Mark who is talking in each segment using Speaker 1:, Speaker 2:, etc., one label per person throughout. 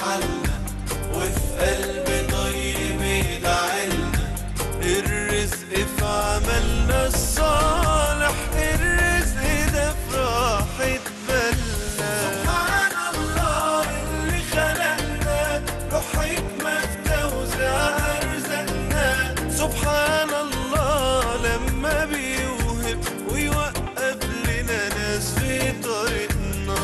Speaker 1: زعلنا وفي قلب طيب يدعلنا الرزق في عملنا الصالح الرزق ده في راحة بالنا سبحان الله اللي خلقنا له حكمة في توزيع أرزاقنا سبحان الله لما بيوهب ويوقف لنا ناس في طريقنا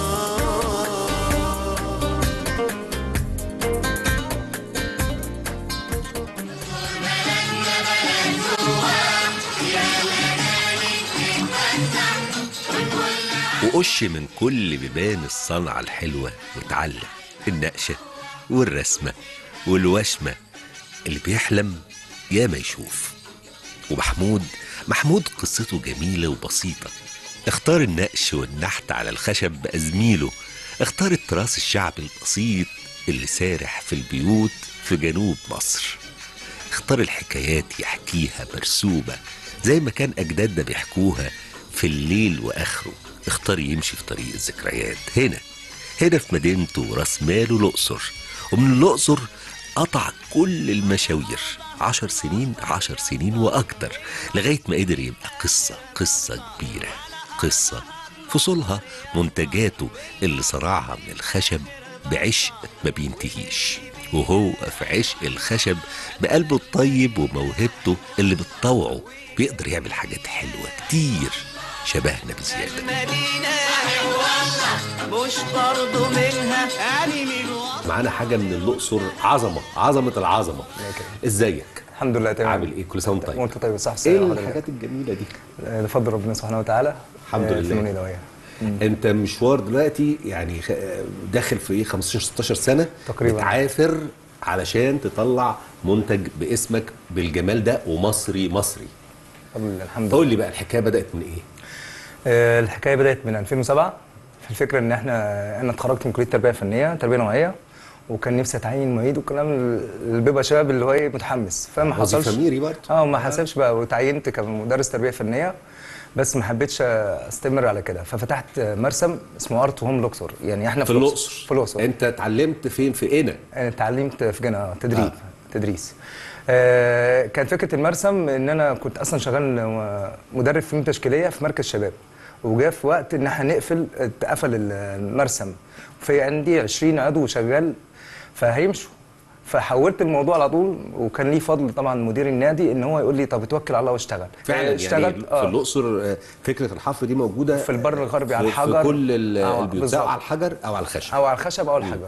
Speaker 2: وقش من كل بيبان الصنعة الحلوة وتعلم النقشة والرسمة والوشمة اللي بيحلم يا ما يشوف ومحمود محمود قصته جميلة وبسيطة اختار النقش والنحت على الخشب بقى زميله اختار التراث الشعبي البسيط اللي سارح في البيوت في جنوب مصر اختار الحكايات يحكيها مرسومة زي ما كان أجدادنا بيحكوها في الليل وآخره اختار يمشي في طريق الذكريات هنا هنا في مدينته وراس ماله الأقصر ومن الأقصر قطع كل المشاوير عشر سنين عشر سنين وأكتر لغاية ما قدر يبقى قصة قصة كبيرة قصة فصولها منتجاته اللي صنعها من الخشب بعشق ما بينتهيش وهو في عشق الخشب بقلبه الطيب وموهبته اللي بتطوعه بيقدر يعمل حاجات حلوة كتير شبهنا بزيادة
Speaker 3: مدينة والله مش برضو منها يعني من
Speaker 2: معانا حاجة من الأقصر عظمة عظمة العظمة ازيك
Speaker 4: الحمد لله تمام
Speaker 2: عامل ايه كل سنة وانت طيب
Speaker 4: وانت طيب صح
Speaker 2: ايه
Speaker 4: حضرتك.
Speaker 2: الحاجات الجميلة دي
Speaker 4: آه، بفضل ربنا سبحانه وتعالى
Speaker 2: الحمد
Speaker 4: آه،
Speaker 2: لله.
Speaker 4: فنون يدويه
Speaker 2: انت مشوار دلوقتي يعني خ- داخل في ايه 15 16 سنة
Speaker 4: تقريباً.
Speaker 2: بتعافر علشان تطلع منتج باسمك بالجمال ده ومصري مصري
Speaker 4: الحمد لله الحمد لله
Speaker 2: قول لي بقى الحكاية بدأت من ايه
Speaker 4: آه، الحكايه بدات من 2007 في الفكره ان احنا انا اتخرجت من كليه تربيه فنيه تربيه نوعيه وكان نفسي اتعين معيد والكلام اللي بيبقى شباب اللي هو ايه متحمس فما
Speaker 2: وظيفة
Speaker 4: حصلش
Speaker 2: ميري برضه.
Speaker 4: اه ما حسبش بقى وتعينت كمدرس تربيه فنيه بس ما حبيتش استمر على كده ففتحت مرسم اسمه ارت هوم لوكسور يعني احنا
Speaker 2: في الأقصر
Speaker 4: في الاقصر
Speaker 2: انت اتعلمت فين في قنا
Speaker 4: انا اتعلمت في جنة تدريب
Speaker 2: آه.
Speaker 4: آه. تدريس آه كان فكره المرسم ان انا كنت اصلا شغال آه، مدرب فنون تشكيليه في مركز شباب وجاء في وقت ان احنا نقفل اتقفل ال- المرسم في عندي 20 عضو شغال فهيمشوا فحولت الموضوع على طول وكان ليه فضل طبعا مدير النادي ان هو يقول لي طب اتوكل على الله واشتغل
Speaker 2: فعلا
Speaker 4: اشتغلت
Speaker 2: يعني في
Speaker 4: آه.
Speaker 2: الاقصر آه، فكره الحفر دي موجوده
Speaker 4: في البر الغربي على
Speaker 2: في-
Speaker 4: الحجر.
Speaker 2: في كل ال-
Speaker 4: آه،
Speaker 2: البيوت
Speaker 4: بالظبط.
Speaker 2: سواء على الحجر او على الخشب
Speaker 4: او على الخشب او الحجر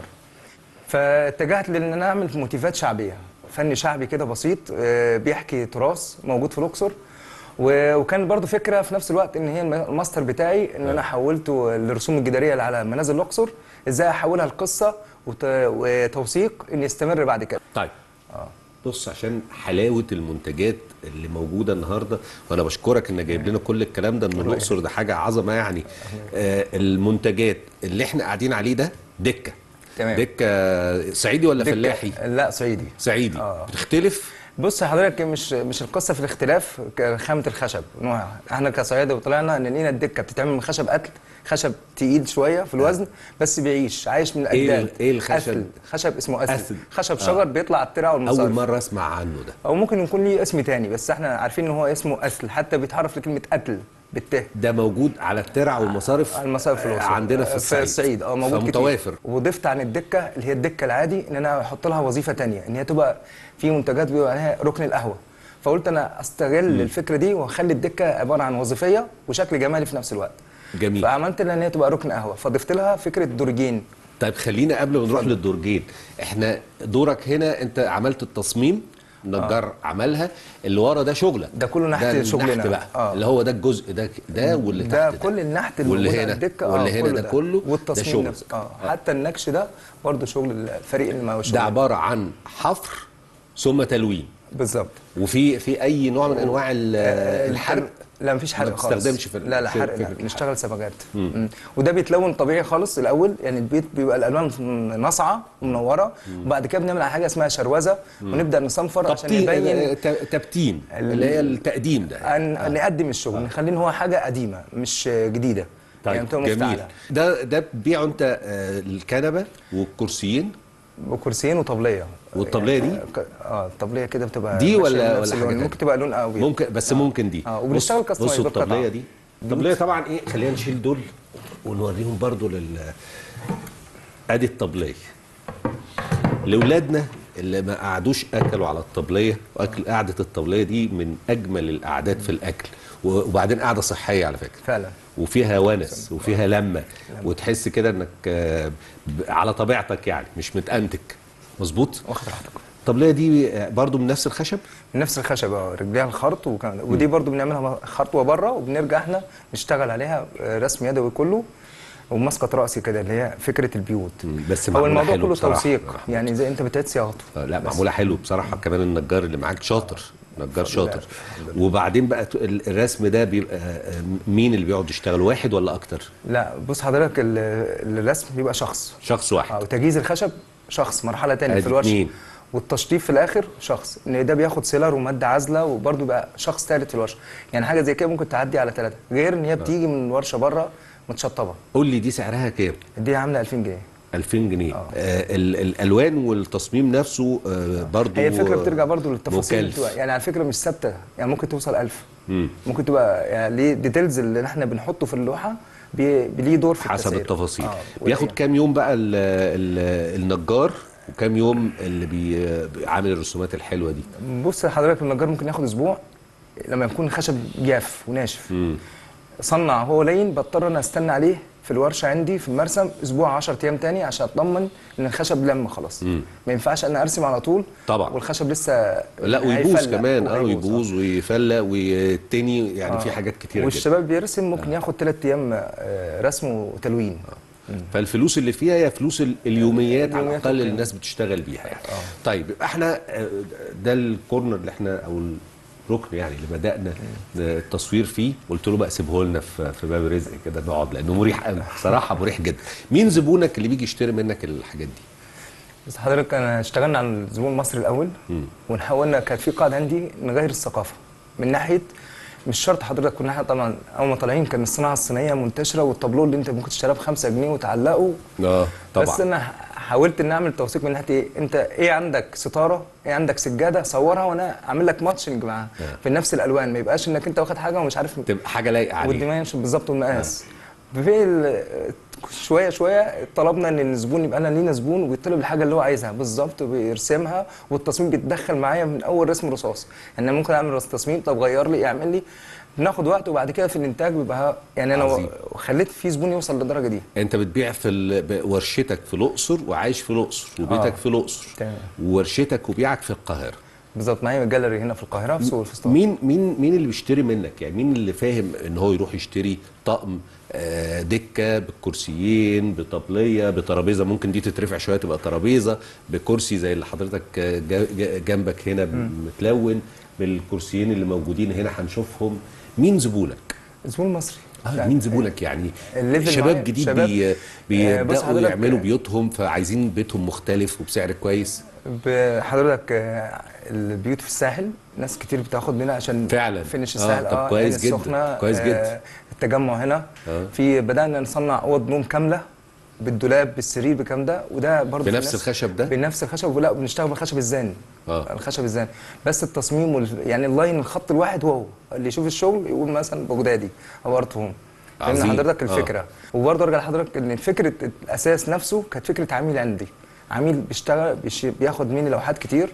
Speaker 4: فاتجهت لان انا اعمل موتيفات شعبيه فن شعبي كده بسيط آه، بيحكي تراث موجود في الاقصر و- وكان برضو فكره في نفس الوقت ان هي الم- الماستر بتاعي ان انا حولته الرسوم الجداريه اللي على منازل الاقصر ازاي احولها لقصه وت- وتوثيق ان يستمر بعد كده
Speaker 2: طيب بص عشان حلاوه المنتجات اللي موجوده النهارده وانا بشكرك انك جايب لنا كل الكلام ده من الاقصر ده حاجه عظمه يعني آه المنتجات اللي احنا قاعدين عليه ده دكه
Speaker 4: تمام.
Speaker 2: دكه صعيدي ولا
Speaker 4: دكة-
Speaker 2: فلاحي
Speaker 4: لا صعيدي
Speaker 2: صعيدي
Speaker 4: آه.
Speaker 2: بتختلف
Speaker 4: بص حضرتك مش مش القصه في الاختلاف ك- خامه الخشب نوعها احنا كصيادة وطلعنا ان لقينا الدكه بتتعمل من خشب قتل خشب تقيل شويه في الوزن بس بيعيش عايش من
Speaker 2: إيه ال-
Speaker 4: الاجداد
Speaker 2: إيه الخشب؟
Speaker 4: أثل. خشب اسمه اسل
Speaker 2: أثل.
Speaker 4: خشب
Speaker 2: آه.
Speaker 4: شجر بيطلع على الترع
Speaker 2: اول
Speaker 4: والمصارف
Speaker 2: مره اسمع عنه ده
Speaker 4: او ممكن يكون ليه اسم تاني بس احنا عارفين ان هو اسمه اسل حتى بيتحرف لكلمه قتل بالته
Speaker 2: ده موجود على الترع والمصارف
Speaker 4: على المصارف في
Speaker 2: آه،
Speaker 4: الأقصر.
Speaker 2: عندنا في
Speaker 4: في
Speaker 2: الصعيد
Speaker 4: الصعيد اه موجود كتير
Speaker 2: فمتوافر
Speaker 4: وضفت عن الدكه اللي هي الدكه العادي ان انا احط لها وظيفه تانية ان هي تبقى في منتجات بيبقى عليها ركن القهوه فقلت انا استغل الفكره دي واخلي الدكه عباره عن وظيفيه وشكل جمالي في نفس الوقت
Speaker 2: جميل
Speaker 4: فعملت لها ان هي تبقى ركن قهوه فضفت لها فكره درجين
Speaker 2: طيب خلينا قبل ما نروح للدرجين احنا دورك هنا انت عملت التصميم نجار عملها اللي ورا ده شغلك
Speaker 4: ده كله نحت
Speaker 2: ده
Speaker 4: شغلنا.
Speaker 2: النحت بقى
Speaker 4: آه.
Speaker 2: اللي هو ده الجزء ده ده واللي
Speaker 4: ده
Speaker 2: تحت
Speaker 4: كل النحت اللي
Speaker 2: واللي
Speaker 4: موجود على
Speaker 2: هنا
Speaker 4: الدكه
Speaker 2: واللي
Speaker 4: آه،
Speaker 2: هنا ده كله ده
Speaker 4: والتصميم
Speaker 2: شغل
Speaker 4: نفسه اه حتى النكش ده برضه شغل الفريق اللي معاه
Speaker 2: ده عباره عن حفر ثم تلوين
Speaker 4: بالظبط
Speaker 2: وفي في اي نوع من انواع ال-
Speaker 4: آه،
Speaker 2: الحرق
Speaker 4: لا مفيش حرق
Speaker 2: ما
Speaker 4: خالص
Speaker 2: بتستخدمش في ال-
Speaker 4: لا لا
Speaker 2: في-
Speaker 4: حرق
Speaker 2: في
Speaker 4: لا
Speaker 2: الحرق.
Speaker 4: بنشتغل صبغات مم. وده بيتلون طبيعي خالص الاول يعني البيت بيبقى الالوان ناصعه ومنوره وبعد كده بنعمل على حاجه اسمها شروزه ونبدا نصنفر عشان
Speaker 2: تبتين
Speaker 4: نبين
Speaker 2: آه، ت- تبتين اللي هي التقديم ده
Speaker 4: أن نقدم الشغل نخليه ان هو حاجه قديمه مش جديده
Speaker 2: طيب
Speaker 4: يعني بتبقى
Speaker 2: جميل
Speaker 4: مفتعله
Speaker 2: ده ده بتبيعه انت آه، الكنبه والكرسيين
Speaker 4: وكرسيين وطبليه
Speaker 2: والطبلية دي؟
Speaker 4: يعني ك- اه الطبليه كده بتبقى
Speaker 2: دي
Speaker 4: ماشية
Speaker 2: ولا
Speaker 4: بنفس
Speaker 2: ولا
Speaker 4: اللون.
Speaker 2: حاجه
Speaker 4: ممكن تبقى لون ابيض
Speaker 2: ممكن بس ممكن دي
Speaker 4: اه وبنشتغل
Speaker 2: بص-
Speaker 4: كاستمايز
Speaker 2: بصوا
Speaker 4: بالقطعة.
Speaker 2: الطبليه دي الطبليه طبعا ايه خلينا نشيل دول ونوريهم برضو لل ادي الطبليه لاولادنا اللي ما قعدوش اكلوا على الطبليه واكل قعده الطبليه دي من اجمل القعدات في الاكل و- وبعدين قعده صحيه على فكره
Speaker 4: فعلا
Speaker 2: وفيها ونس وفيها لمه وتحس كده انك آه، ب- على طبيعتك يعني مش متأنتك مظبوط
Speaker 4: واخد راحتك
Speaker 2: الطبليه دي آه، برضو من نفس الخشب
Speaker 4: من نفس الخشب اه رجليها الخرط وكان ودي برضو بنعملها خرط بره وبنرجع احنا نشتغل عليها آه، رسم يدوي كله ومسقط راسي كده اللي هي فكره البيوت
Speaker 2: مم، بس
Speaker 4: هو
Speaker 2: معمولة
Speaker 4: الموضوع
Speaker 2: حلو
Speaker 4: كله
Speaker 2: بصراحة.
Speaker 4: توثيق يعني زي انت بتعيد صياغته
Speaker 2: آه، لا معموله حلو بصراحه كمان النجار اللي معاك شاطر نجار شاطر
Speaker 4: الحمد
Speaker 2: وبعدين بقى ت- ال- الرسم ده بيبقى آه، مين اللي بيقعد يشتغل واحد ولا اكتر
Speaker 4: لا بص حضرتك ال- الرسم بيبقى شخص
Speaker 2: شخص
Speaker 4: اه
Speaker 2: واحد
Speaker 4: وتجهيز الخشب شخص مرحله تانية
Speaker 2: أدي
Speaker 4: في الورشه
Speaker 2: اتنين.
Speaker 4: والتشطيب في الاخر شخص ان ده بياخد سيلر وماده عازله وبرده بقى شخص ثالث في الورشه يعني حاجه زي كده ممكن تعدي على ثلاثه غير ان هي بتيجي من الورشه بره متشطبه
Speaker 2: قول لي دي سعرها كام
Speaker 4: دي عامله 2000 جنيه
Speaker 2: 2000 جنيه آه ال- الالوان والتصميم نفسه آه برضو
Speaker 4: هي الفكره بترجع برضو للتفاصيل
Speaker 2: مكلف.
Speaker 4: بتبقى يعني على فكره مش ثابته يعني ممكن توصل 1000
Speaker 2: مم.
Speaker 4: ممكن تبقى يعني ليه ديتيلز اللي احنا بنحطه في اللوحه بي- ليه دور في
Speaker 2: حسب
Speaker 4: التسعير.
Speaker 2: التفاصيل
Speaker 4: آه،
Speaker 2: بياخد
Speaker 4: والأيام.
Speaker 2: كام يوم بقى ال ال النجار وكام يوم اللي بي عامل الرسومات الحلوه دي
Speaker 4: بص حضرتك النجار ممكن ياخد اسبوع لما يكون الخشب جاف وناشف
Speaker 2: مم.
Speaker 4: صنع هو لين بضطر انا استنى عليه في الورشه عندي في المرسم اسبوع 10 ايام تاني عشان اطمن ان الخشب لم خلاص
Speaker 2: مم.
Speaker 4: ما ينفعش انا ارسم على طول
Speaker 2: طبعا.
Speaker 4: والخشب لسه
Speaker 2: لا ويبوظ
Speaker 4: هيفلق
Speaker 2: كمان اه
Speaker 4: وهيبوظ.
Speaker 2: ويبوظ ويفلق ويتني يعني في حاجات كتيره جدا
Speaker 4: والشباب بيرسم ممكن ياخد ثلاث ايام آه، رسم وتلوين
Speaker 2: فالفلوس اللي فيها هي فلوس ال- اليوميات على
Speaker 4: اليوميات
Speaker 2: الاقل
Speaker 4: أوكي.
Speaker 2: الناس بتشتغل بيها يعني طيب يبقى احنا آه، ده الكورنر اللي احنا او الركن يعني اللي بدانا التصوير فيه قلت له بقى سيبه لنا في في باب رزق كده نقعد لانه مريح قوي بصراحه مريح جدا مين زبونك اللي بيجي يشتري منك الحاجات دي
Speaker 4: بس حضرتك انا اشتغلنا على الزبون المصري الاول ونحاولنا كانت في قاعده عندي نغير الثقافه من ناحيه مش شرط حضرتك كنا احنا طبعا اول ما طالعين كان الصناعه الصينيه منتشره والطابلو اللي انت ممكن تشتريها ب 5 جنيه وتعلقه
Speaker 2: اه
Speaker 4: بس
Speaker 2: طبعا
Speaker 4: انا حاولت ان اعمل توثيق من ناحيه ايه انت ايه عندك ستاره ايه عندك سجاده صورها وانا اعمل لك ماتشنج معاها في نفس الالوان ما يبقاش انك انت واخد حاجه ومش عارف
Speaker 2: تبقى حاجه لايقه عليك
Speaker 4: والديمنشن بالظبط والمقاس في ال- شويه شويه طلبنا ان الزبون يبقى انا لينا زبون ويطلب الحاجه اللي هو عايزها بالظبط ويرسمها والتصميم بيتدخل معايا من اول رسم رصاص يعني انا ممكن اعمل رس- تصميم طب غير لي اعمل لي بناخد وقت وبعد كده في الانتاج بيبقى يعني انا
Speaker 2: عظيم.
Speaker 4: خليت في زبون يوصل للدرجه دي
Speaker 2: انت بتبيع في ال- ب- ورشتك في الاقصر وعايش في الاقصر وبيتك
Speaker 4: آه.
Speaker 2: في الاقصر
Speaker 4: تمام.
Speaker 2: وورشتك وبيعك في القاهره
Speaker 4: بالظبط معايا جاليري هنا في القاهره في سوق الفستان
Speaker 2: مين مين مين اللي بيشتري منك يعني مين اللي فاهم ان هو يروح يشتري طقم آه، دكه بالكرسيين بطبليه بترابيزه ممكن دي تترفع شويه تبقى ترابيزه بكرسي زي اللي حضرتك آه، جا- جا- جنبك هنا متلون بالكرسيين اللي موجودين هنا هنشوفهم مين زبونك
Speaker 4: زبون مصري
Speaker 2: آه مين زبونك يعني
Speaker 4: الليفل
Speaker 2: شباب
Speaker 4: معايا-
Speaker 2: جديد
Speaker 4: شباب-
Speaker 2: بي
Speaker 4: آه، بص
Speaker 2: بيبداوا
Speaker 4: حضرتك-
Speaker 2: يعملوا بيوتهم فعايزين بيتهم مختلف وبسعر كويس
Speaker 4: بحضرتك آه، البيوت في الساحل ناس كتير بتاخد منها عشان
Speaker 2: فعلا.
Speaker 4: فينش
Speaker 2: آه،
Speaker 4: الساحل
Speaker 2: طب كويس
Speaker 4: عين
Speaker 2: جدا،
Speaker 4: السخنة،
Speaker 2: كويس جدا.
Speaker 4: التجمع هنا
Speaker 2: آه.
Speaker 4: في بدانا نصنع اوض نوم كامله بالدولاب بالسرير بكام ده وده برضه في
Speaker 2: بنفس
Speaker 4: ناس-
Speaker 2: الخشب ده؟
Speaker 4: بنفس الخشب ولا بنشتغل بالخشب الزان
Speaker 2: آه.
Speaker 4: الخشب الزان بس التصميم وال... يعني اللاين الخط الواحد هو اللي يشوف الشغل يقول مثلا بغدادي او ارتهم فاهمني
Speaker 2: عظيم.
Speaker 4: حضرتك
Speaker 2: آه.
Speaker 4: الفكره وبرضه ارجع لحضرتك ان فكره الاساس نفسه كانت فكره عميل عندي عميل بيشتغل بيش- بياخد مني لوحات كتير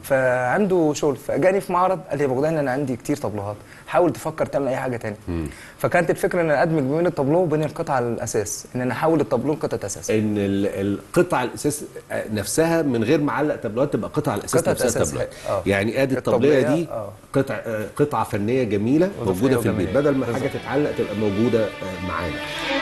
Speaker 4: فعنده شغل فجاني في معرض قال لي يا بغداد انا عندي كتير طابلوهات حاول تفكر تعمل اي حاجه تاني فكانت الفكره ان انا ادمج بين الطابلوه وبين القطعه الاساس ان انا احول الطابلوه لقطعه اساس
Speaker 2: ان ال- القطعه الاساس نفسها من غير ما اعلق تابلوهات تبقى قطعه الاساس
Speaker 4: قطعة
Speaker 2: نفسها
Speaker 4: أساس،
Speaker 2: تابلوهات
Speaker 4: آه.
Speaker 2: يعني ادي الطبليه
Speaker 4: الطبلية،
Speaker 2: دي
Speaker 4: آه.
Speaker 2: قطع آه، قطعه فنيه جميله
Speaker 4: وظيفية
Speaker 2: موجوده في البيت
Speaker 4: وجميلة.
Speaker 2: بدل ما حاجه تتعلق تبقى موجوده آه، معانا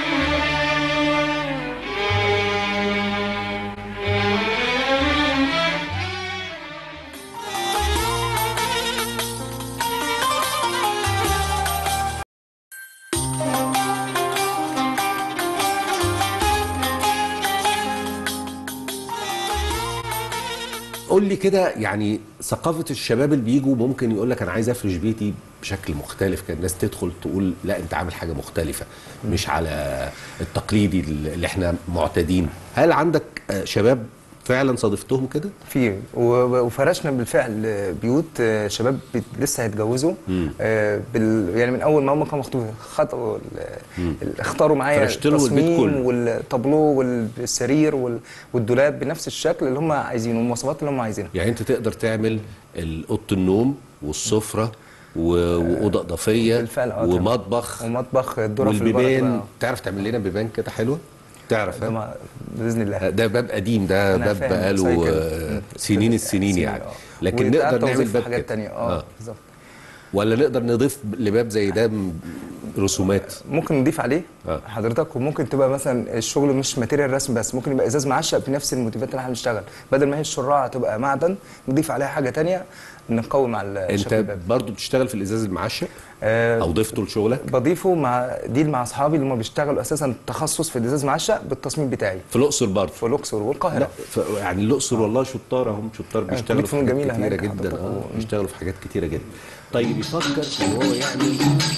Speaker 2: قول لي كده يعني ثقافه الشباب اللي بيجوا ممكن يقول لك انا عايز افرش بيتي بشكل مختلف كان الناس تدخل تقول لا انت عامل حاجه مختلفه مش على التقليدي اللي احنا معتادين هل عندك آه، شباب فعلا صادفتهم كده
Speaker 4: في و- وفرشنا بالفعل بيوت آه، شباب بت- لسه هيتجوزوا آه، بال يعني من اول ما هم كانوا مخطوبين خطأوا ال- ال- اختاروا معايا
Speaker 2: فرشت له البيت
Speaker 4: التصميم
Speaker 2: كله.
Speaker 4: والطابلو والسرير وال- والدولاب بنفس الشكل اللي هم عايزينه والمواصفات اللي هم عايزينها
Speaker 2: يعني انت تقدر تعمل ال- اوضه النوم والسفره و- واوضه اضافيه
Speaker 4: بالفعل اه
Speaker 2: ومطبخ
Speaker 4: ومطبخ الذره في البلد
Speaker 2: والبيبان
Speaker 4: بقى.
Speaker 2: تعرف تعمل لنا بيبان كده حلوه تعرف ها؟
Speaker 4: طبعا باذن الله
Speaker 2: ده باب قديم ده
Speaker 4: أنا
Speaker 2: باب
Speaker 4: فاهم،
Speaker 2: بقاله
Speaker 4: زي كده.
Speaker 2: آه،
Speaker 4: مم.
Speaker 2: سنين السنين
Speaker 4: سنين،
Speaker 2: يعني
Speaker 4: آه.
Speaker 2: لكن
Speaker 4: وده
Speaker 2: نقدر نعمل
Speaker 4: توظيف
Speaker 2: باب
Speaker 4: حاجات
Speaker 2: كده.
Speaker 4: تانية اه بالظبط
Speaker 2: ولا نقدر نضيف لباب زي ده م- رسومات
Speaker 4: ممكن نضيف عليه
Speaker 2: آه.
Speaker 4: حضرتك وممكن تبقى مثلا الشغل مش ماتيريال رسم بس ممكن يبقى ازاز معشق بنفس الموتيفات اللي احنا بنشتغل بدل ما هي الشراعه تبقى معدن نضيف عليها حاجه تانية نقوي مع ال- شكل
Speaker 2: انت
Speaker 4: الباب
Speaker 2: برضو بتشتغل في الازاز المعشق
Speaker 4: آه،
Speaker 2: او ضفته لشغلك
Speaker 4: بضيفه مع ديل مع اصحابي اللي هم بيشتغلوا اساسا تخصص في الازاز معشق بالتصميم بتاعي
Speaker 2: في الاقصر برضه
Speaker 4: في الاقصر
Speaker 2: لا
Speaker 4: والقاهره
Speaker 2: ف... يعني الاقصر والله شطار اهم شطار بيشتغلوا
Speaker 4: كلية
Speaker 2: في
Speaker 4: فنون
Speaker 2: حاجات
Speaker 4: جميلة
Speaker 2: كتيره
Speaker 4: هناك
Speaker 2: جدا
Speaker 4: حضرتك
Speaker 2: اه
Speaker 4: و-
Speaker 2: بيشتغلوا في حاجات كتيره جدا طيب يفكر ان هو يعمل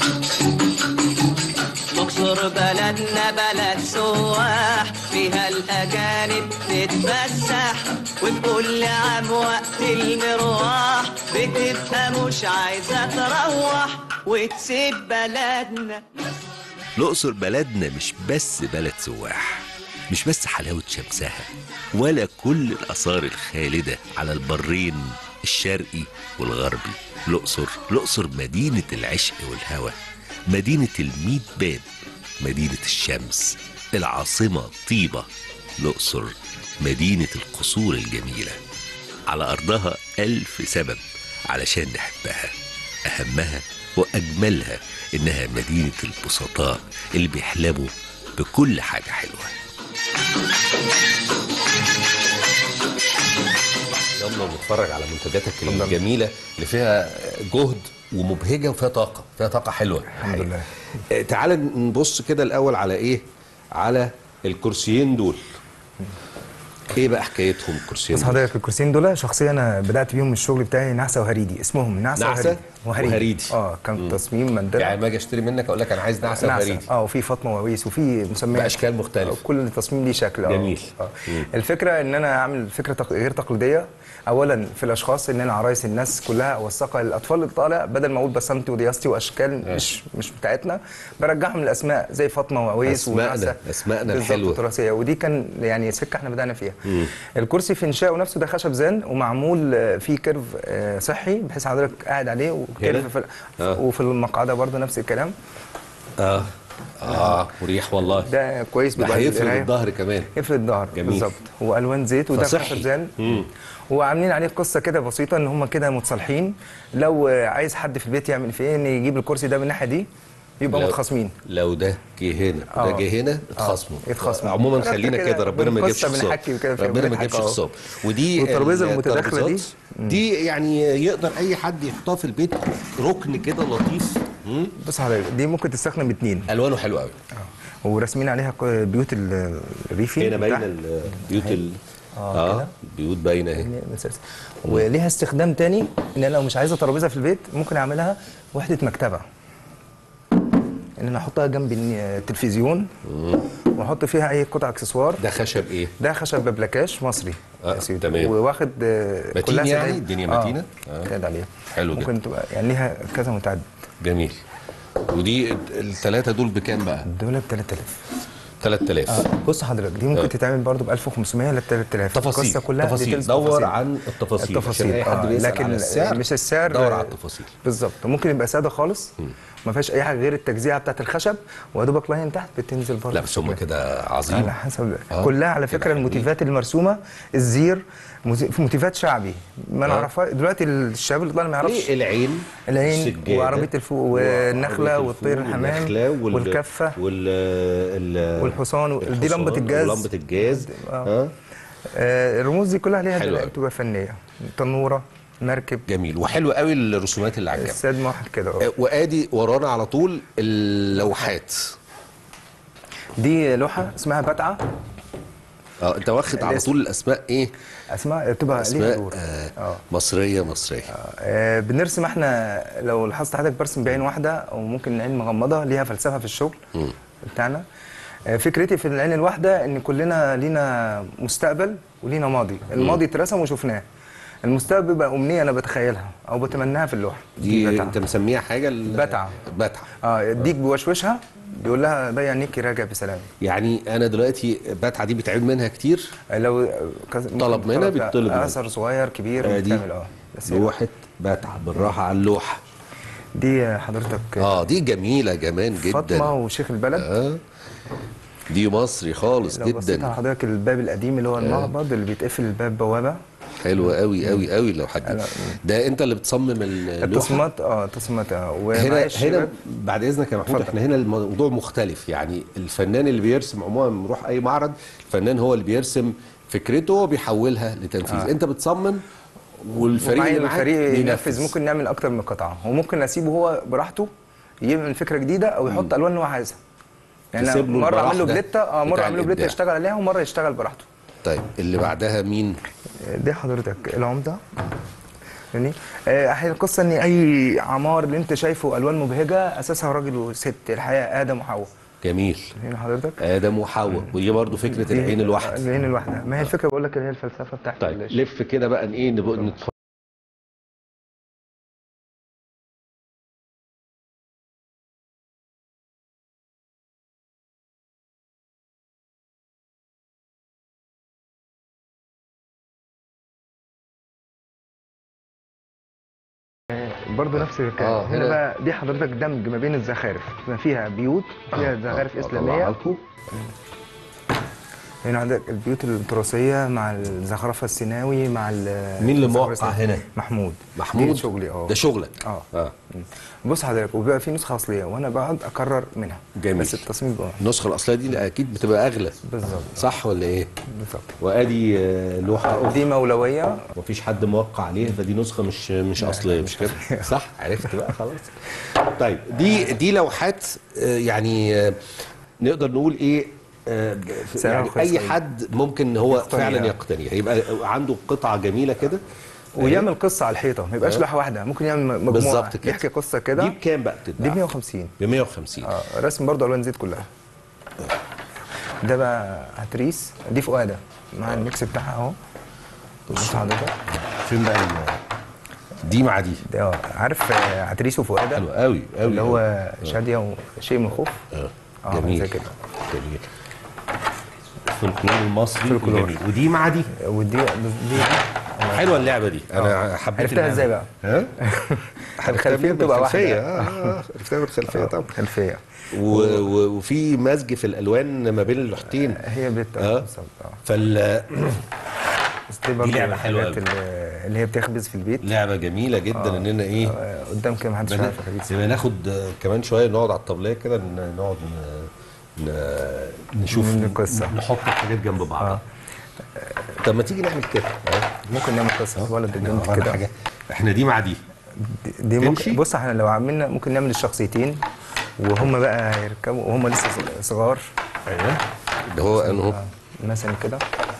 Speaker 3: الاقصر بلدنا بلد سواح فيها الاجانب تتفسح وكل عام وقت المروح بتبقى مش عايزه تروح وتسيب بلدنا
Speaker 2: الأقصر بلدنا مش بس بلد سواح مش بس حلاوة شمسها ولا كل الآثار الخالدة على البرين الشرقي والغربي الأقصر الأقصر مدينة العشق والهوى مدينة الميت باب مدينة الشمس العاصمة طيبة الأقصر مدينة القصور الجميلة على أرضها ألف سبب علشان نحبها أهمها وأجملها إنها مدينة البسطاء اللي بيحلموا بكل حاجة حلوة يلا نتفرج على منتجاتك الجميلة اللي فيها جهد ومبهجة وفيها طاقة فيها طاقة حلوة
Speaker 4: الحمد لله.
Speaker 2: آه، تعال نبص كده الأول على إيه على الكرسيين دول ايه بقى حكايتهم الكرسيين
Speaker 4: بس
Speaker 2: دول؟
Speaker 4: حضرتك الكرسيين دول شخصيا انا بدات بيهم الشغل بتاعي نعسه وهريدي اسمهم نعسه,
Speaker 2: نعسة
Speaker 4: وهريدي
Speaker 2: وهريدي.
Speaker 4: اه كان تصميم مندله
Speaker 2: يعني ما اجي اشتري منك اقول لك انا عايز نعسه
Speaker 4: نعسة
Speaker 2: وهريدي
Speaker 4: اه وفي فاطمه وويس وفي مسميات
Speaker 2: بأشكال مختلفة.
Speaker 4: آه، كل تصميم ليه شكل اه
Speaker 2: جميل.
Speaker 4: آه. الفكره ان انا اعمل فكره تق- غير تقليديه اولا في الاشخاص ان انا عرايس الناس كلها اوثقها للاطفال اللي طالع بدل ما اقول بسمتي ودياستي واشكال مش مش بتاعتنا برجعهم الاسماء زي فاطمه وويس
Speaker 2: أسمائنا،
Speaker 4: ونعسة.
Speaker 2: أسمائنا
Speaker 4: بالظبط،
Speaker 2: الحلوة.
Speaker 4: تراثيه ودي كان يعني سكه احنا بدانا فيها الكرسي في انشائه نفسه ده خشب زان ومعمول آه، فيه كيرف آه، صحي بحيث حضرتك قاعد عليه
Speaker 2: هنا؟
Speaker 4: وكيرف في
Speaker 2: آه.
Speaker 4: وفي المقعده برضه نفس الكلام
Speaker 2: اه اه مريح والله
Speaker 4: ده كويس
Speaker 2: ده
Speaker 4: بيبقى
Speaker 2: هيفرد
Speaker 4: للقراية.
Speaker 2: الظهر كمان
Speaker 4: يفرد الظهر
Speaker 2: جميل.
Speaker 4: بالظبط والوان زيت وده
Speaker 2: فصحي.
Speaker 4: خشب زان وعاملين عليه قصه كده بسيطه ان هم كده متصالحين لو آه، عايز حد في البيت يعمل فيه ان يجيب الكرسي ده من الناحيه دي يبقى
Speaker 2: لو-
Speaker 4: متخاصمين
Speaker 2: لو ده جه هنا وده
Speaker 4: آه.
Speaker 2: جه هنا اتخاصموا
Speaker 4: آه، يتخاصموا.
Speaker 2: عموما
Speaker 4: ربنا
Speaker 2: خلينا
Speaker 4: كده
Speaker 2: كده ربنا ما يجيبش
Speaker 4: بالقصة
Speaker 2: خصام
Speaker 4: بنحكي كده فيها،
Speaker 2: ربنا ما
Speaker 4: بنضحك
Speaker 2: يجيبش
Speaker 4: أهو.
Speaker 2: خصام ودي
Speaker 4: والترابيزة المتداخلة دي؟
Speaker 2: الترابيزات دي يعني يقدر اي حد يحطها في البيت ركن كده لطيف مم.
Speaker 4: بص حضرتك دي ممكن تستخدم اتنين
Speaker 2: الوانه حلوه قوي
Speaker 4: وراسمين عليها ق- بيوت ال- الريفي
Speaker 2: هنا باينه
Speaker 4: بتاع-
Speaker 2: البيوت ال...
Speaker 4: آه،
Speaker 2: اه
Speaker 4: كده.
Speaker 2: بيوت باينه اهي
Speaker 4: يعني مسلسل. وليها استخدام تاني ان انا لو مش عايزه ترابيزه في البيت ممكن اعملها وحده مكتبه ان انا احطها جنب الن- التلفزيون واحط فيها اي قطع اكسسوار
Speaker 2: ده خشب ايه
Speaker 4: ده خشب ببلاكاش مصري
Speaker 2: آه،
Speaker 4: يا سيدي.
Speaker 2: تمام.
Speaker 4: وواخد آه،
Speaker 2: متين
Speaker 4: كلها
Speaker 2: يعني؟
Speaker 4: سدايد.
Speaker 2: الدنيا
Speaker 4: آه،
Speaker 2: متينة؟ آه.
Speaker 4: تعد عليها
Speaker 2: حلو جدا.
Speaker 4: ممكن تبقى يعني ليها كذا متعدد
Speaker 2: جميل ودي الثلاثه دول بكام بقى
Speaker 4: دول ب 3000
Speaker 2: 3000
Speaker 4: آه. بص حضرتك دي ممكن
Speaker 2: آه.
Speaker 4: تتعمل برضو ب 1500 ل 3000
Speaker 2: تفاصيل
Speaker 4: القصه كلها
Speaker 2: تفاصيل
Speaker 4: ديتيلز
Speaker 2: دور
Speaker 4: تفاصيل.
Speaker 2: عن التفاصيل
Speaker 4: التفاصيل
Speaker 2: عشان اي حد
Speaker 4: آه،
Speaker 2: بيسال
Speaker 4: لكن
Speaker 2: على السعر
Speaker 4: مش السعر
Speaker 2: دور
Speaker 4: آه،
Speaker 2: على التفاصيل
Speaker 4: بالظبط ممكن يبقى ساده خالص ما فيهاش اي حاجه غير التجزيعه بتاعت الخشب ويا دوبك لاين تحت بتنزل برضه
Speaker 2: لا بس هم كده عظيم
Speaker 4: على حسب
Speaker 2: آه.
Speaker 4: كلها على
Speaker 2: كده
Speaker 4: فكره
Speaker 2: حلوين.
Speaker 4: الموتيفات المرسومه الزير موزي- موتيفات شعبي ما
Speaker 2: آه.
Speaker 4: نعرفها دلوقتي الشباب اللي طالع ما يعرفش
Speaker 2: ليه العين
Speaker 4: العين
Speaker 2: السجادة،
Speaker 4: وعربيه الفوق والنخله
Speaker 2: وعربية
Speaker 4: والطير
Speaker 2: الفول
Speaker 4: الحمام
Speaker 2: والنخلة وال-
Speaker 4: والكفه
Speaker 2: وال ال-
Speaker 4: والحصان و- دي
Speaker 2: الحصان
Speaker 4: لمبة الجاز.
Speaker 2: ولمبة الجاز
Speaker 4: آه.
Speaker 2: اه
Speaker 4: آه الرموز دي كلها ليها
Speaker 2: حلوة
Speaker 4: دلائل
Speaker 2: أوي.
Speaker 4: بتبقى فنيه تنوره مركب
Speaker 2: جميل وحلو قوي الرسومات اللي على الجنب
Speaker 4: الساد موحد كده آه.
Speaker 2: آه، وادي ورانا على طول اللوحات
Speaker 4: دي لوحه اسمها بتعه
Speaker 2: اه انت واخد على
Speaker 4: الاسم.
Speaker 2: طول الاسماء ايه
Speaker 4: اسماء بتبقى ليها
Speaker 2: اسماء
Speaker 4: دور
Speaker 2: آه
Speaker 4: اه
Speaker 2: مصريه مصريه
Speaker 4: آه، بنرسم احنا لو لاحظت حضرتك برسم بعين واحده او ممكن عين مغمضه ليها فلسفه في الشغل بتاعنا آه، فكرتي في العين الواحده ان كلنا لينا مستقبل ولينا ماضي الماضي اترسم وشفناه المستقبل بقى امنيه انا بتخيلها او بتمناها في اللوحه
Speaker 2: دي
Speaker 4: بتعة.
Speaker 2: انت مسميها حاجه ال-
Speaker 4: بتعة.
Speaker 2: بتعه
Speaker 4: اه الديك بيوشوشها بيقول لها بيا نيكي راجع بسلام
Speaker 2: يعني انا دلوقتي بتعه دي بيتعمل منها كتير
Speaker 4: لو كذا-
Speaker 2: طلب منها
Speaker 4: طلب-
Speaker 2: بيطلب منها.
Speaker 4: اثر صغير كبير
Speaker 2: ادي
Speaker 4: بتعمل اه بس
Speaker 2: لوحه بتعه بالراحه على اللوحه
Speaker 4: دي حضرتك
Speaker 2: اه دي جميله كمان جدا
Speaker 4: فاطمه وشيخ البلد
Speaker 2: اه دي مصري خالص
Speaker 4: لو بصيت على
Speaker 2: جدا
Speaker 4: حضرتك الباب القديم اللي هو المعبد اللي بيتقفل الباب بوابه
Speaker 2: حلوه قوي قوي قوي لو حد ده انت اللي بتصمم اللوحه
Speaker 4: التصميمات اه التصميمات اه
Speaker 2: هنا
Speaker 4: ومعايا
Speaker 2: هنا
Speaker 4: الشباب
Speaker 2: بعد اذنك يا محمود
Speaker 4: اتفضل.
Speaker 2: احنا هنا الموضوع مختلف يعني الفنان اللي بيرسم عموما لما نروح اي معرض الفنان هو اللي بيرسم فكرته وبيحولها لتنفيذ آه. انت بتصمم والفريق
Speaker 4: ومعايا
Speaker 2: اللي معاك
Speaker 4: الفريق ينفذ
Speaker 2: بينفذ
Speaker 4: ممكن نعمل اكتر من قطعه وممكن اسيبه هو براحته يعمل فكره جديده او يحط الوان اللي هو عايزها يعني
Speaker 2: تسيب له
Speaker 4: مره اعمل له
Speaker 2: البراح ده
Speaker 4: بليته اه مره
Speaker 2: بتاع
Speaker 4: اعمل له بليته
Speaker 2: الإبداع.
Speaker 4: يشتغل عليها ومره يشتغل براحته
Speaker 2: طيب اللي بعدها مين
Speaker 4: دي حضرتك العمده يعني آه، هي القصه ان اي عمار اللي انت شايفه الوان مبهجه اساسها راجل وست الحياه ادم وحواء
Speaker 2: جميل
Speaker 4: هنا حضرتك
Speaker 2: ادم وحواء ودي برضو فكره
Speaker 4: دي-
Speaker 2: العين الواحده
Speaker 4: العين الواحده ما هي الفكره بقول لك اللي هي الفلسفه بتاعت
Speaker 2: طيب
Speaker 4: ال-
Speaker 2: لف كده بقى ايه نبقى نتفرج
Speaker 4: برضه نفس الكلام
Speaker 2: آه،
Speaker 4: هنا
Speaker 2: هنا-
Speaker 4: بقى دي حضرتك دمج ما بين الزخارف ما فيها بيوت فيها زخارف
Speaker 2: أطلعها
Speaker 4: اسلاميه
Speaker 2: لكم.
Speaker 4: هنا عندك البيوت التراثيه مع الزخرفه السيناوي مع ال-
Speaker 2: مين اللي
Speaker 4: الزخرفة
Speaker 2: موقع
Speaker 4: السيناوي.
Speaker 2: هنا؟
Speaker 4: محمود
Speaker 2: محمود
Speaker 4: دي شغلي اه
Speaker 2: ده شغلك
Speaker 4: اه
Speaker 2: اه
Speaker 4: بص حضرتك وبيبقى في نسخه اصليه وانا بقعد اكرر منها
Speaker 2: جميل.
Speaker 4: بس التصميم بقى
Speaker 2: النسخه الاصليه دي اكيد بتبقى اغلى
Speaker 4: بالظبط
Speaker 2: صح ولا ايه
Speaker 4: بالظبط
Speaker 2: وادي آه، لوحه اخرى
Speaker 4: دي مولويه
Speaker 2: مفيش حد موقع عليها فدي نسخه مش مش اصليه مش كده صح عرفت بقى خلاص طيب دي دي لوحات آه، يعني آه، نقدر نقول ايه آه، ب- ف-
Speaker 4: سعرها
Speaker 2: يعني
Speaker 4: رخيص
Speaker 2: اي
Speaker 4: أوي.
Speaker 2: حد ممكن هو
Speaker 4: يقتنيها.
Speaker 2: فعلا يقتنيها يبقى عنده قطعه جميله كده
Speaker 4: ويعمل قصه على الحيطه ما يبقاش لوحه واحده ممكن يعمل مجموعه
Speaker 2: بالظبط كده.
Speaker 4: يحكي قصه
Speaker 2: دي
Speaker 4: كده
Speaker 2: بكام بقى
Speaker 4: دي
Speaker 2: بتتباع؟
Speaker 4: 150
Speaker 2: ب 150
Speaker 4: اه رسم برضه الوان زيت كلها ده بقى عتريس دي فؤاده مع الميكس بتاعها اهو بص حضرتك
Speaker 2: فين بقى ال- دي مع دي
Speaker 4: ده اه عارف آه، عتريس وفؤاده
Speaker 2: حلو قوي قوي
Speaker 4: اللي هو شاديه وشيء من الخوف
Speaker 2: آه.
Speaker 4: اه
Speaker 2: جميل
Speaker 4: زي كده
Speaker 2: جميل الفولكلور المصري
Speaker 4: فولكلور.
Speaker 2: جميل. ودي مع دي
Speaker 4: ودي دي
Speaker 2: حلوه اللعبه دي انا حبيت
Speaker 4: عرفتها
Speaker 2: اللعبة.
Speaker 4: ازاي بقى؟
Speaker 2: ها
Speaker 4: الخلفيه
Speaker 2: من
Speaker 4: بتبقى
Speaker 2: الخلفية.
Speaker 4: واحده
Speaker 2: اه آه، عرفتها من الخلفيه طبعا
Speaker 4: خلفيه
Speaker 2: و... و... وفي مزج في الالوان ما بين اللوحتين
Speaker 4: هي بت
Speaker 2: اه
Speaker 4: بالظبط اه
Speaker 2: فال
Speaker 4: بس دي برضه
Speaker 2: لعبة حلوة
Speaker 4: الحاجات
Speaker 2: أوي.
Speaker 4: اللي اللي هي بتخبز في البيت
Speaker 2: لعبه جميله جدا اننا ايه
Speaker 4: آه، قدام كده محدش
Speaker 2: بنا-
Speaker 4: عارف الخبيث
Speaker 2: يبقى ناخد آه، كمان شويه نقعد على الطبليه كده ن- نقعد ن... ن... نشوف
Speaker 4: من القصة.
Speaker 2: نحط الحاجات جنب بعض
Speaker 4: آه.
Speaker 2: طب ما تيجي نعمل كده آه.
Speaker 4: ممكن نعمل قصه ولد
Speaker 2: احنا
Speaker 4: البنت
Speaker 2: ورانا
Speaker 4: كده
Speaker 2: حاجه احنا دي مع دي
Speaker 4: دي- دي
Speaker 2: تمشي؟
Speaker 4: ممكن بص احنا لو عملنا ممكن نعمل الشخصيتين وهم بقى يركبوا وهم لسه صغار
Speaker 2: ايوه ده هو انه
Speaker 4: آه، مثلا كده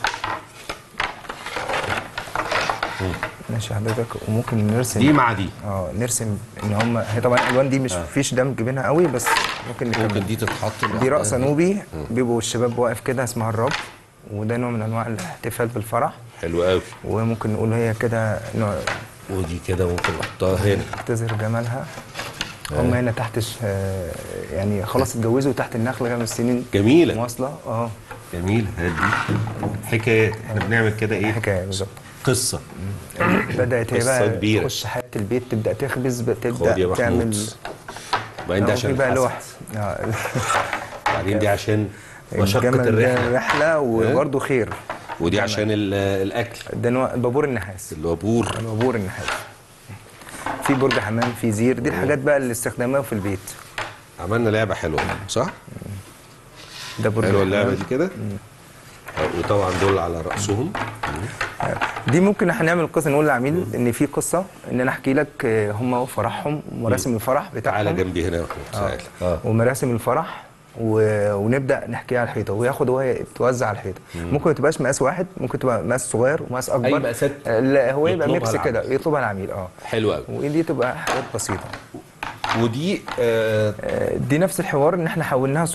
Speaker 4: ماشي حضرتك وممكن نرسم
Speaker 2: دي مع دي
Speaker 4: اه نرسم ان هم هي طبعا الالوان دي مش فيش دمج بينها قوي بس ممكن نكمل
Speaker 2: ممكن دي تتحط
Speaker 4: دي
Speaker 2: لوحدها.
Speaker 4: رقصه نوبي بيبقوا الشباب واقف كده اسمها الرب وده نوع من انواع الاحتفال بالفرح
Speaker 2: حلو قوي
Speaker 4: وممكن نقول هي كده نوع
Speaker 2: ودي كده ممكن نحطها هنا
Speaker 4: تظهر جمالها هم هنا تحت ش... آه، يعني خلاص اتجوزوا تحت النخل خمس سنين
Speaker 2: جميله
Speaker 4: مواصله اه
Speaker 2: جميل هادي حكايات احنا بنعمل كده ايه
Speaker 4: حكايه بالظبط
Speaker 2: قصه
Speaker 4: بدات هي
Speaker 2: قصة
Speaker 4: بقى
Speaker 2: كبيرة.
Speaker 4: تخش حياه البيت تبدا تخبز
Speaker 2: خد يا
Speaker 4: تبدا
Speaker 2: محمود
Speaker 4: تعمل
Speaker 2: وبعدين ده
Speaker 4: آه،
Speaker 2: عشان
Speaker 4: في بقى
Speaker 2: الحسد.
Speaker 4: لوح آه،
Speaker 2: وبعدين دي عشان مشقه
Speaker 4: الجمل ده
Speaker 2: الرحله
Speaker 4: رحله وبرده خير
Speaker 2: ودي عشان ال- الاكل
Speaker 4: ده نوع البابور النحاس
Speaker 2: الوابور
Speaker 4: البابور النحاس في برج حمام في زير دي الحاجات بقى اللي استخدمناها في البيت
Speaker 2: عملنا لعبه حلوه صح
Speaker 4: ده برج
Speaker 2: حلوه
Speaker 4: حمام.
Speaker 2: اللعبه دي كده آه، وطبعا دول على راسهم
Speaker 4: دي ممكن احنا نعمل قصه نقول للعميل ان في قصه ان انا احكي لك آه، هم وفرحهم ومراسم الفرح بتاعهم
Speaker 2: تعالى جنبي هنا يا محمود تعالى اه
Speaker 4: ومراسم الفرح و... ونبدا نحكيها على الحيطه وياخد هو توزع على الحيطه ممكن ما تبقاش مقاس واحد ممكن تبقى مقاس صغير ومقاس اكبر
Speaker 2: أي مقاسات
Speaker 4: آه، لا هو يبقى
Speaker 2: يطلبها
Speaker 4: ميكس كده
Speaker 2: العميل.
Speaker 4: يطلبها العميل اه
Speaker 2: حلو قوي
Speaker 4: ودي تبقى حاجات بسيطه
Speaker 2: ودي آه
Speaker 4: آه، دي نفس الحوار ان احنا حولناها صينيه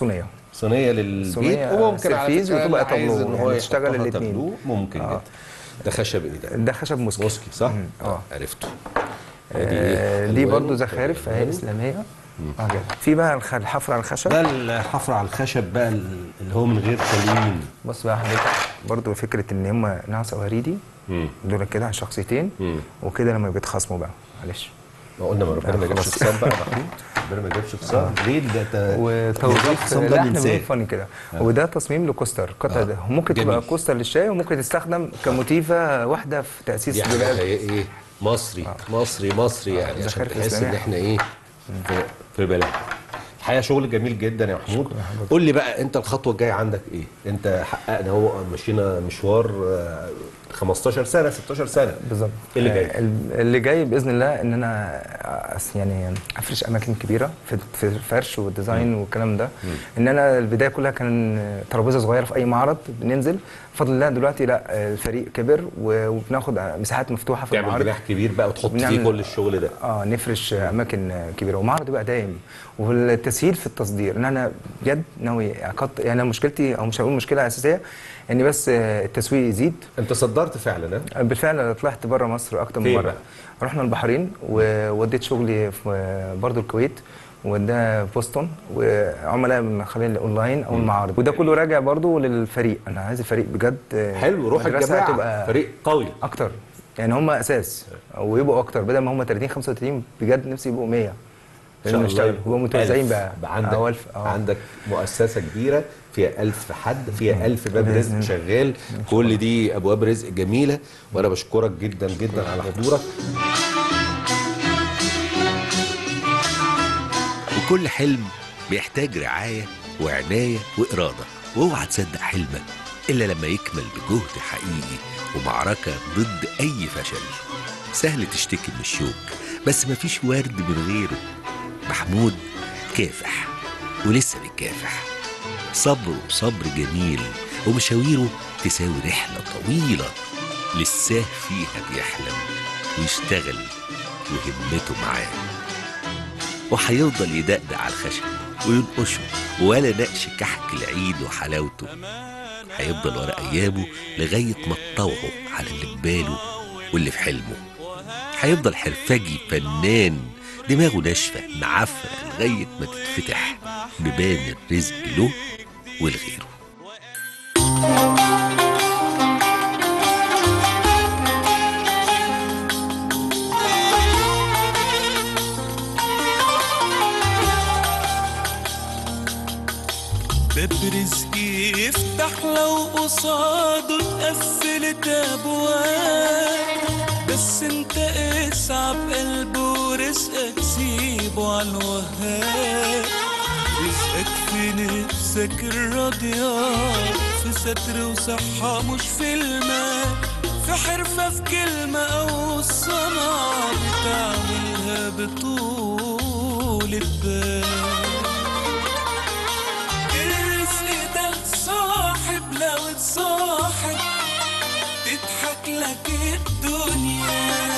Speaker 2: صينيه للبيت
Speaker 4: صينية
Speaker 2: وممكن على
Speaker 4: سيرفيز
Speaker 2: فكره
Speaker 4: وتبقى
Speaker 2: اللي عايز
Speaker 4: تابلو،
Speaker 2: ان
Speaker 4: يعني
Speaker 2: هو
Speaker 4: تشتغل
Speaker 2: يحطها
Speaker 4: الاتنين.
Speaker 2: تابلو ممكن
Speaker 4: آه.
Speaker 2: جدا ده خشب ايه ده؟
Speaker 4: ده خشب موسكي
Speaker 2: موسكي صح؟
Speaker 4: مم. اه
Speaker 2: عرفته
Speaker 4: آه،
Speaker 2: إيه؟
Speaker 4: دي
Speaker 2: ألوان
Speaker 4: برضو زخارف
Speaker 2: ألوان.
Speaker 4: اهي اسلاميه اه كده في بقى الخ- الحفر على الخشب
Speaker 2: ده الحفر على الخشب بقى اللي هو من غير تلوين
Speaker 4: بص بقى حضرتك برضو فكره ان هم ناس وريدي
Speaker 2: مم.
Speaker 4: دول كده على شخصيتين
Speaker 2: مم.
Speaker 4: وكده لما بيتخاصموا بقى معلش
Speaker 2: ما قلنا ما ربنا ما يجيبش
Speaker 4: خلاص.
Speaker 2: خصام بقى يا محمود ربنا ما يجيبش خصام ليه ده ت-
Speaker 4: وتوظيف
Speaker 2: الخصام ده
Speaker 4: لا احنا
Speaker 2: الإنسان.
Speaker 4: بنقول فن كده وده تصميم لكوستر القطع
Speaker 2: آه.
Speaker 4: ده ممكن تبقى
Speaker 2: جميل.
Speaker 4: كوستر للشاي وممكن تستخدم كموتيفه واحده في تاسيس
Speaker 2: دي حاجه
Speaker 4: بلاد
Speaker 2: هي ايه مصري مصري مصري يعني عشان
Speaker 4: زخارف
Speaker 2: تحس ان
Speaker 4: إسلامية.
Speaker 2: احنا ايه في, في بلد الحقيقه شغل جميل جدا يا محمود قول لي بقى انت الخطوه الجايه عندك ايه انت حققنا هو مشينا مشوار آه، 15 سنه 16 سنه
Speaker 4: بالظبط
Speaker 2: ايه اللي
Speaker 4: آه،
Speaker 2: جاي
Speaker 4: ال- اللي جاي باذن الله ان انا أس- يعني افرش اماكن كبيره في في الفرش والديزاين والكلام ده ان انا البدايه كلها كان ترابيزه صغيره في اي معرض بننزل بفضل الله دلوقتي لا آه، الفريق كبر و- وبناخد مساحات مفتوحه في
Speaker 2: تعمل
Speaker 4: المعارض
Speaker 2: جناح كبير بقى وتحط فيه
Speaker 4: بنعمل-
Speaker 2: كل الشغل ده
Speaker 4: اه نفرش اماكن كبيره ومعرض يبقى دايم والتسهيل في التصدير ان انا بجد ناوي أقط... يعني أنا مشكلتي او مش هقول مشكله اساسيه ان بس آه، التسويق يزيد
Speaker 2: انت صدرت فعلا ها؟
Speaker 4: بالفعل أنا طلعت بره مصر اكتر من
Speaker 2: فين
Speaker 4: مره
Speaker 2: بقى؟
Speaker 4: رحنا البحرين ووديت شغلي في برضه الكويت وده بوسطن وعملاء من خلال الاونلاين او المعارض وده كله راجع برضه للفريق انا عايز الفريق بجد آه،
Speaker 2: حلو روح
Speaker 4: مدرسة
Speaker 2: الجماعه
Speaker 4: تبقى
Speaker 2: فريق قوي
Speaker 4: اكتر يعني هم اساس ويبقوا اكتر بدل ما هم 30 35 بجد نفسي يبقوا 100
Speaker 2: ان شاء
Speaker 4: لازم
Speaker 2: الله
Speaker 4: نشتغل
Speaker 2: يبقوا
Speaker 4: هو متوزعين
Speaker 2: ألف.
Speaker 4: بقى
Speaker 2: عندك
Speaker 4: أو ألف اه
Speaker 2: عندك مؤسسه كبيره فيها ألف حد فيها ألف باب
Speaker 4: بإذن
Speaker 2: رزق
Speaker 4: الله.
Speaker 2: شغال كل دي ابواب رزق جميله وانا بشكرك جدا جدا على حضورك
Speaker 5: وكل حلم بيحتاج رعاية وعناية وإرادة واوعى تصدق حلمك إلا لما يكمل بجهد حقيقي ومعركة ضد أي فشل سهل تشتكي من الشوك بس مفيش ورد من غيره محمود كافح ولسه بيكافح صبر وصبر جميل ومشاويره تساوي رحلة طويلة لساه فيها بيحلم ويشتغل وهمته معاه وهيفضل يدقدق على الخشب وينقشه ولا نقش كحك العيد وحلاوته هيفضل ورا ايامه لغايه ما تطوعه على اللي في باله واللي في حلمه هيفضل حرفجي فنان دماغه ناشفه معفره لغايه ما تتفتح ببان الرزق له ولغيره
Speaker 1: باب رزقي يفتح لو قصاده اتقفلت ابواب بس انت اسعى بقلبه ورزقك سيبه على الوهاب رزقك في نفسك الراضية في ستر وصحة مش في المال في حرفة في كلمة أو الصنعة بتعملها بطول البال الرزق ده صاحب لو اتصاحب تضحك لك الدنيا